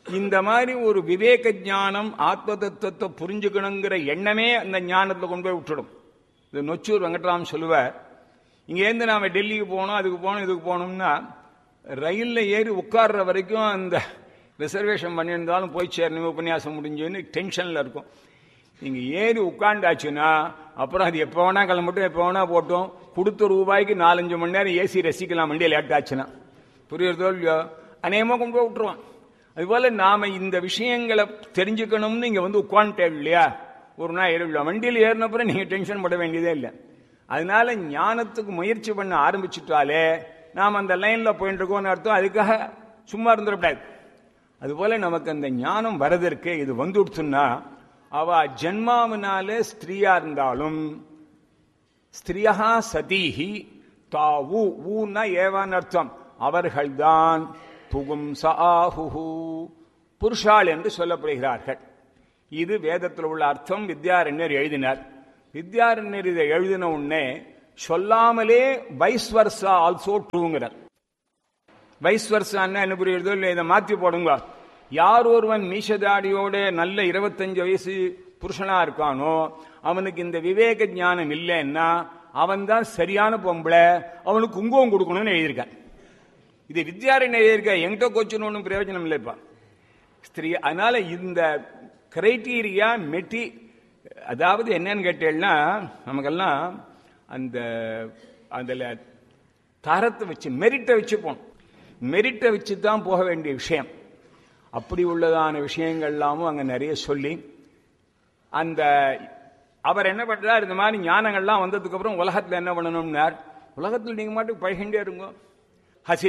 இந்த மாதிரி ஒரு விவேக ஞானம் ஆத்ம தத்துவத்தை புரிஞ்சுக்கணுங்கிற எண்ணமே அந்த ஞானத்துல கொண்டு போய் விட்டுடும் இது நொச்சூர் வெங்கட்ராம் சொல்லுவார் இங்கேருந்து நாம டெல்லிக்கு போகணும் அதுக்கு போகணும் இதுக்கு போகணும்னா ரயில்ல ஏறி உட்கார்ற வரைக்கும் அந்த ரிசர்வேஷன் பண்ணியிருந்தாலும் போய் சேரணும் உபன்யாசம் முடிஞ்சுன்னு டென்ஷன்ல இருக்கும் நீங்க ஏறி உட்காண்டாச்சுன்னா அப்புறம் அது எப்போ வேணா கிளம்பட்டும் எப்போ வேணா போட்டோம் கொடுத்த ரூபாய்க்கு நாலஞ்சு மணி நேரம் ஏசி ரசிக்கலாம் வண்டியில் லேட் ஆச்சுன்னா புரியுறதோ இல்லையோ அநேகமாக கொண்டு போய் விட்டுருவான் அதுபோல நாம இந்த விஷயங்களை தெரிஞ்சுக்கணும்னு இங்க வந்து உட்காந்துட்டே இல்லையா ஒரு நாள் ஏறிவிடல வண்டியில் ஏறினப்புறம் நீங்க டென்ஷன் பட வேண்டியதே இல்லை அதனால ஞானத்துக்கு முயற்சி பண்ண ஆரம்பிச்சுட்டாலே நாம் அந்த லைன்ல போயிட்டு இருக்கோம்னு அர்த்தம் அதுக்காக சும்மா இருந்துடக்கூடாது அதுபோல நமக்கு அந்த ஞானம் வரதற்கு இது வந்துடுச்சுன்னா அவ ஜென்மாவினாலே ஸ்திரீயா இருந்தாலும் ஸ்திரியா சதீஹி தாவு ஊன்னா ஏவான்னு அர்த்தம் அவர்கள்தான் புகும் சாஹுஹு புருஷாள் என்று சொல்லப்படுகிறார்கள் இது வேதத்தில் உள்ள அர்த்தம் வித்யாரண்யர் எழுதினார் வித்யாரண்யர் இதை எழுதின உடனே சொல்லாமலே வைஸ் வர்சா ஆல்சோ ட்ரூங்கிறார் வைஸ் வர்சான்னா என்ன புரியுறதோ இல்லை இதை மாத்தி போடுங்க யார் ஒருவன் மீசதாடியோட நல்ல இருபத்தஞ்சு வயசு புருஷனா இருக்கானோ அவனுக்கு இந்த விவேக ஞானம் இல்லைன்னா அவன் தான் சரியான பொம்பளை அவனுக்கு குங்குமம் கொடுக்கணும்னு எழுதியிருக்கான் இது வித்யாரண்யர் எழுதியிருக்க என்கிட்ட கோச்சுன்னு ஒன்றும் பிரயோஜனம் இல்லைப்பா ஸ்திரீ அதனால இந்த கிரைட்டீரியா மெட்டி அதாவது என்னன்னு கேட்டேன்னா நமக்கெல்லாம் அந்த அதில் தரத்தை வச்சு மெரிட்டை வச்சு போகணும் மெரிட்டை வச்சு தான் போக வேண்டிய விஷயம் அப்படி உள்ளதான விஷயங்கள்லாமும் அங்கே நிறைய சொல்லி அந்த அவர் என்ன பண்றார் இந்த மாதிரி ஞானங்கள்லாம் வந்ததுக்கு அப்புறம் உலகத்தில் என்ன பண்ணணும்னார் உலகத்தில் நீங்க மாட்டுக்கு பழகிண்டே இருங்க